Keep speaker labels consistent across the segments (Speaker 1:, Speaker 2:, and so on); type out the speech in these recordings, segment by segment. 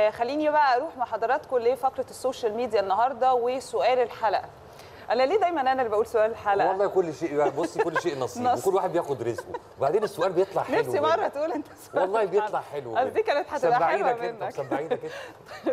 Speaker 1: آه خليني بقى اروح مع حضراتكم لفقره السوشيال ميديا النهارده وسؤال الحلقه انا ليه دايما انا اللي بقول سؤال الحلقه
Speaker 2: والله كل شيء يعني بصي كل شيء نصيب
Speaker 1: نصيب.
Speaker 2: وكل واحد بياخد رزقه وبعدين السؤال بيطلع حلو
Speaker 1: نفسي
Speaker 2: منك.
Speaker 1: مره تقول انت سؤال
Speaker 2: والله
Speaker 1: الحلقة.
Speaker 2: بيطلع حلو
Speaker 1: قصدي
Speaker 2: منك.
Speaker 1: كانت هتبقى حلوه
Speaker 2: سبعينك انت
Speaker 1: منك
Speaker 2: مسبعينك انت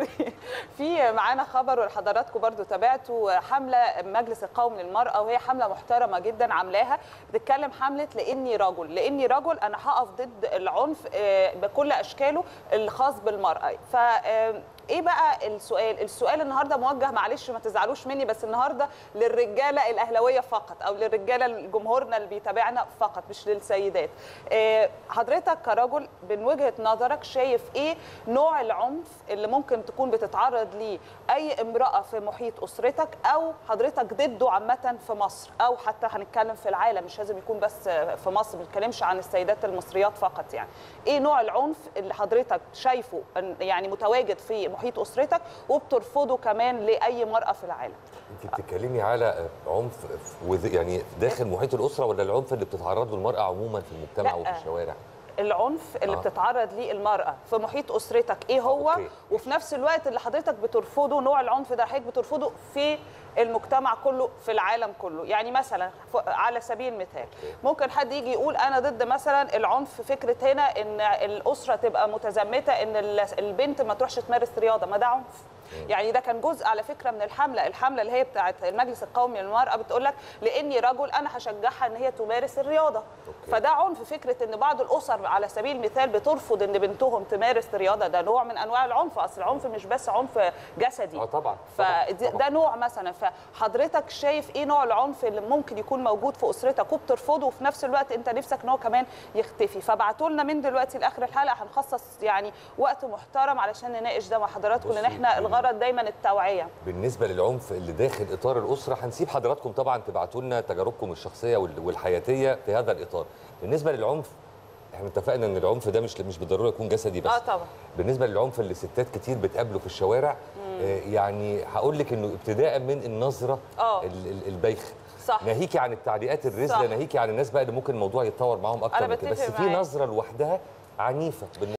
Speaker 1: في معانا خبر ولحضراتكم برضو تابعتوا حمله مجلس القومي للمراه وهي حمله محترمه جدا عاملاها بتتكلم حمله لاني رجل لاني رجل انا هقف ضد العنف آه، بكل اشكاله الخاص بالمراه ف آه، ايه بقى السؤال السؤال النهارده موجه معلش ما تزعلوش مني بس النهارده للرجاله الاهلاويه فقط او للرجاله جمهورنا اللي بيتابعنا فقط مش للسيدات آه، حضرتك كرجل من وجهه نظرك شايف ايه نوع العنف اللي ممكن تكون بتتعرض ليه اي امراه في محيط اسرتك او حضرتك ضده عامه في مصر او حتى هنتكلم في العالم مش لازم يكون بس في مصر ما بنتكلمش عن السيدات المصريات فقط يعني ايه نوع العنف اللي حضرتك شايفه إن- يعني متواجد في محيط اسرتك وبترفضه كمان لاي مراه في العالم
Speaker 2: انت بتتكلمي على عنف وذ- يعني داخل محيط الاسره ولا العنف اللي بتتعرض له المراه عموما في المجتمع
Speaker 1: لا.
Speaker 2: وفي الشوارع
Speaker 1: العنف اللي
Speaker 2: آه.
Speaker 1: بتتعرض ليه المرأة في محيط أسرتك إيه هو
Speaker 2: أوكي.
Speaker 1: وفي نفس الوقت اللي حضرتك بترفضه نوع العنف ده حضرتك بترفضه في المجتمع كله في العالم كله يعني مثلا ف- على سبيل المثال ممكن حد يجي يقول أنا ضد مثلا العنف فكرة هنا إن الأسرة تبقى متزمتة إن ال- البنت ما تروحش تمارس رياضة ما ده عنف يعني ده كان جزء على فكره من الحمله الحمله اللي هي بتاعه المجلس القومي للمراه بتقول لك لاني رجل انا هشجعها ان هي تمارس الرياضه
Speaker 2: أوكي.
Speaker 1: فده عنف فكره ان بعض الاسر على سبيل المثال بترفض ان بنتهم تمارس رياضه ده نوع من انواع العنف اصل العنف مش بس عنف جسدي
Speaker 2: اه طبعا طبعاً، طبعاً.
Speaker 1: فده نوع مثلا فحضرتك شايف ايه نوع العنف اللي ممكن يكون موجود في اسرتك وبترفضه وفي نفس الوقت انت نفسك ان هو كمان يختفي فابعتوا لنا من دلوقتي لاخر الحلقه هنخصص يعني وقت محترم علشان نناقش ده مع حضراتكم لان
Speaker 2: بصي،
Speaker 1: احنا الغرض دايما التوعيه
Speaker 2: بالنسبه للعنف اللي داخل اطار الاسره هنسيب حضراتكم طبعا تبعتوا لنا تجاربكم الشخصيه وال- والحياتيه في هذا الاطار بالنسبه للعنف احنا اتفقنا ان العنف ده مش مش بالضروره يكون جسدي بس
Speaker 1: اه طبعا
Speaker 2: بالنسبه للعنف اللي ستات كتير بتقابله في الشوارع آه يعني هقول لك انه ابتداء من النظره
Speaker 1: آه.
Speaker 2: ال- ال- البايخه
Speaker 1: صح.
Speaker 2: ناهيكي عن التعليقات
Speaker 1: صح.
Speaker 2: الرزله ناهيكي عن الناس بقى اللي ممكن الموضوع يتطور معاهم اكتر
Speaker 1: أنا
Speaker 2: من كده بس
Speaker 1: بتفق
Speaker 2: في
Speaker 1: معاك.
Speaker 2: نظره لوحدها عنيفه